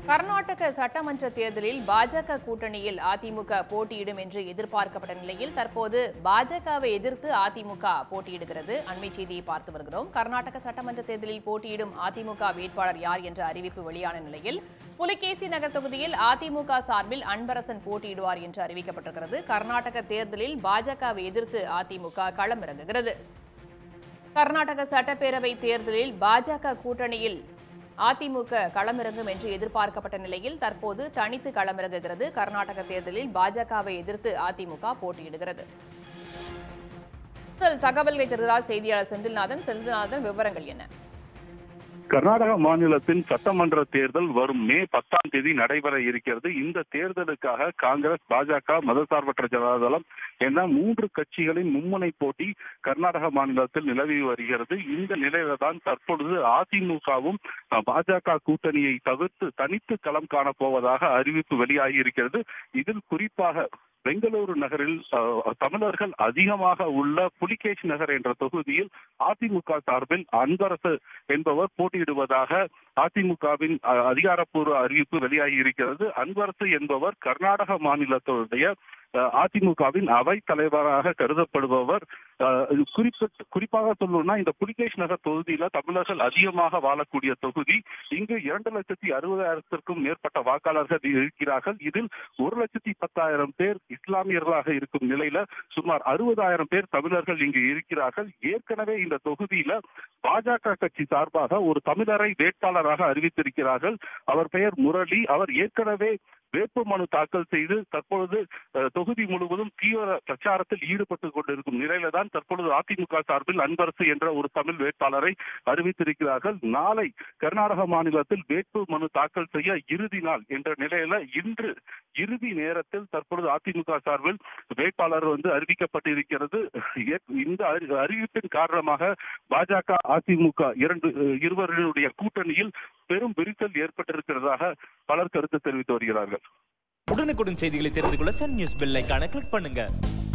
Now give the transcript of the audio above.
கர்நாடக சட்டமன்ற தேர்தலில் பாஜக கூட்டணியில் அதிமுக போட்டியிடும் என்று எதிர்பார்க்கப்பட்ட நிலையில் தற்போது பாஜகவை எதிர்த்து அதிமுக போட்டியிடுகிறது அண்மை செய்தியை பார்த்து வருகிறோம் கர்நாடக சட்டமன்ற தேர்தலில் போட்டியிடும் அதிமுக வேட்பாளர் யார் என்ற அறிவிப்பு வெளியான நிலையில் புலிகேசி நகர் தொகுதியில் அதிமுக சார்பில் அன்பரசன் போட்டியிடுவார் என்று அறிவிக்கப்பட்டிருக்கிறது கர்நாடக தேர்தலில் பாஜகவை எதிர்த்து அதிமுக களமிறங்குகிறது கர்நாடக சட்டப்பேரவை தேர்தலில் பாஜக கூட்டணியில் அதிமுக களமிறங்கும் என்று எதிர்பார்க்கப்பட்ட நிலையில் தற்போது தனித்து களமிறங்குகிறது கர்நாடக தேர்தலில் பாஜகவை எதிர்த்து அதிமுக போட்டியிடுகிறது கூடுதல் தகவல்களை தருகிறார் செய்தியாளர் செந்தில்நாதன் செந்தில்நாதன் விவரங்கள் என்ன கர்நாடக மாநிலத்தின் சட்டமன்ற தேர்தல் வரும் மே பத்தாம் தேதி நடைபெற இருக்கிறது இந்த தேர்தலுக்காக காங்கிரஸ் பாஜக மதசார்பற்ற ஜனதாதளம் என மூன்று கட்சிகளின் மும்முனை போட்டி கர்நாடக மாநிலத்தில் நிலவி வருகிறது இந்த நிலையில தான் தற்பொழுது அதிமுகவும் பாஜக கூட்டணியை தவிர்த்து தனித்து களம் காணப் போவதாக அறிவிப்பு வெளியாகி இருக்கிறது இதில் குறிப்பாக பெங்களூரு நகரில் அஹ், தமிழர்கள் அதிகமாக உள்ள புலிகேஷ் நகர் என்ற தொகுதியில் அதிமுக சார்பில் அன்பரசு என்பவர் போட்டியிடுவதாக அதிமுகவின் அஹ், அதிகாரப்பூர்வ அறிவிப்பு வெளியாகி இருக்கிறது அன்பரசு என்பவர் கர்நாடக மாநிலத்துடைய அஹ், அதிமுகவின் அவை தலைவராக கருதப்படுபவர் அஹ், குறிப்பிட்டு குறிப்பாக சொல்லணும்னா இந்த புலிகேஷ் நகர் தொகுதியில தமிழர்கள் அதிகமாக வாழக்கூடிய தொகுதி இங்கு இரண்டு லட்சத்தி அறுபதாயிரத்திற்கும் மேற்பட்ட வாக்காளர்கள் இருக்கிறார்கள் இதில் ஒரு லட்சத்தி பத்தாயிரம் பேர் இஸ்லாமியர்களாக இருக்கும் நிலையில சுமார் அறுபதாயிரம் பேர் தமிழர்கள் இங்கு இருக்கிறார்கள் ஏற்கனவே இந்த தொகுதியில பாஜக கட்சி சார்பாக ஒரு தமிழரை வேட்பாளராக அறிவித்திருக்கிறார்கள் அவர் பெயர் முரளி அவர் ஏற்கனவே வேட்பு மனு தாக்கல் செய்து தற்பொழுது அஹ், தொகுதி முழுவதும் தீவிர பிரச்சாரத்தில் ஈடுபட்டுக் கொண்டிருக்கும் நிலையில தான் தற்பொழுது அதிமுக சார்பில் அன்பரசு என்ற ஒரு தமிழ் வேட்பாளரை அறிவித்திருக்கிறார்கள் நாளை கர்நாடக மாநிலத்தில் வேட்பு மனு தாக்கல் செய்ய இறுதி நாள் என்ற நிலையில இன்று இறுதி நேரத்தில் தற்பொழுது அதிமுக சார்பில் வேட்பாளர் வந்து அறிவிக்கப்பட்டிருக்கிறது ஏ- இந்த அறி- அறிவிப்பின் காரணமாக பாஜக அதிமுக இரண்டு அஹ், இருவர்களுடைய கூட்டணியில் பெரும் விரிசல் ஏற்பட்டிருக்கிறதாக பலர் கருத்து தெரிவித்து வருகிறார்கள் உடனுக்குடன் செய்திகளை தெரிந்து கொள்ள சன் நியூஸ் பெல் ஐகானை கிளிக் பண்ணுங்க